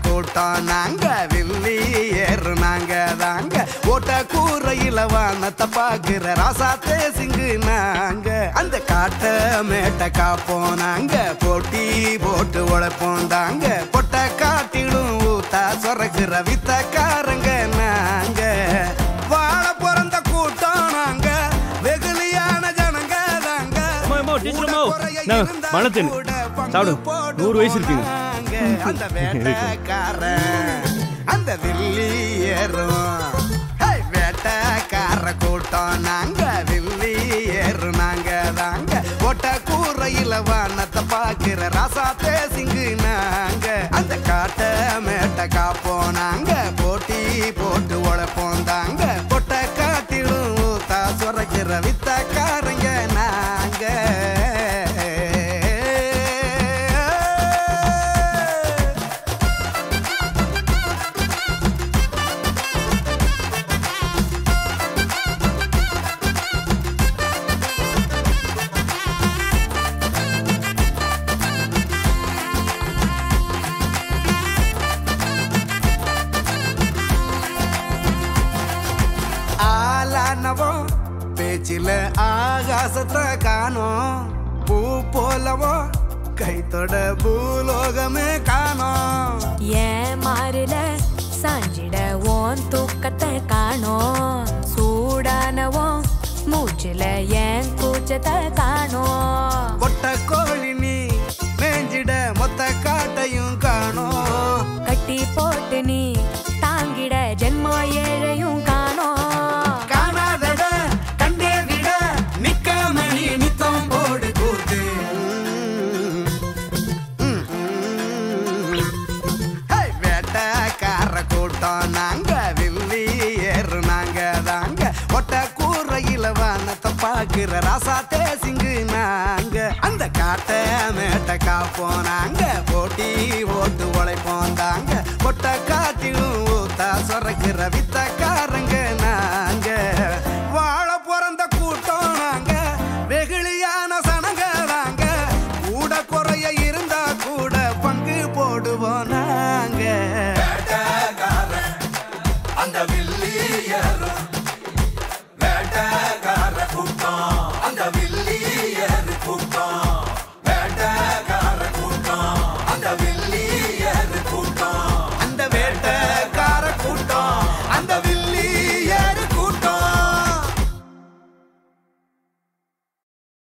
கூட்டம் நாங்க வில்லி ஏறு நாங்க தாங்க ஓட்ட கூரையில வானத்தை பாக்குற ராசா தேசிங்கு நாங்க அந்த காட்ட மேட்ட காப்போம் நாங்க போட்டி போட்டு உழைப்போம் தாங்க பொட்ட காட்டிடும் ஊத்தா சொரக்குற வித்தக்காரங்க நாங்க வாழ பிறந்த கூட்டம் நாங்க வெகுளியான ஜனங்க தாங்க அம்மா, அம்மா, டீச்சர் அம்மா. நான் மணத்தேன். சாப்பிடு. நூறு வயசு இருக்குங்க. அந்த வேட்டக்காரன் அந்த வில்லி ஏறும் ஹே, வேட்டக்கார கூட்டம் நாங்க வில்லி ஏறு நாங்க தாங்க ஒட்ட கூரையில வானத்தை பாக்குற ராசா தேசிங்கு நாங்க அந்த காட்ட மேட்ட காப்போம் நாங்க போட்டி போட்டு உழைப்போம் தாங்க பொட்ட காட்டிலும் ஊத்தா சுரைக்கிற வித்தக்காரங்க நாங்க ஆளானவோ பேச்சில ஆகாசத்தை காணோம் பூ போலவோ கைத்தொட பூலோகமே காணோம் ஏன் மாறுல சாஞ்சிட ஓன் தூக்கத்தை காணோம் சூடானவோம் மூச்சுல ஏன் கூச்சத்தை காணோம் கொட்ட கோழி நீ மேஞ்சிட மொத்த காட்டையும் காணோம் கட்டி போட்டு நீ தாங்கிட ஜென்மோ ஏழையும் காணோம் காணாதட கண்டே விட நிக்காம நீ நித்தம் போடு கூத்து ஹே, வேட்டக்கார கூட்டம் நாங்க வில்லி ஏறு நாங்க தாங்க ஒட்ட கூரையில வானத்தை பாக்குற ராசா தேசிங்கு நாங்க அந்த காட்ட மேட்ட காப்போம் நாங்க போட்டி ஓட்டு உழைப்போம் தாங்க ஒட்ட காட்டிலும் ஊத்தா சொரக்கிற வித்தக்காரங்க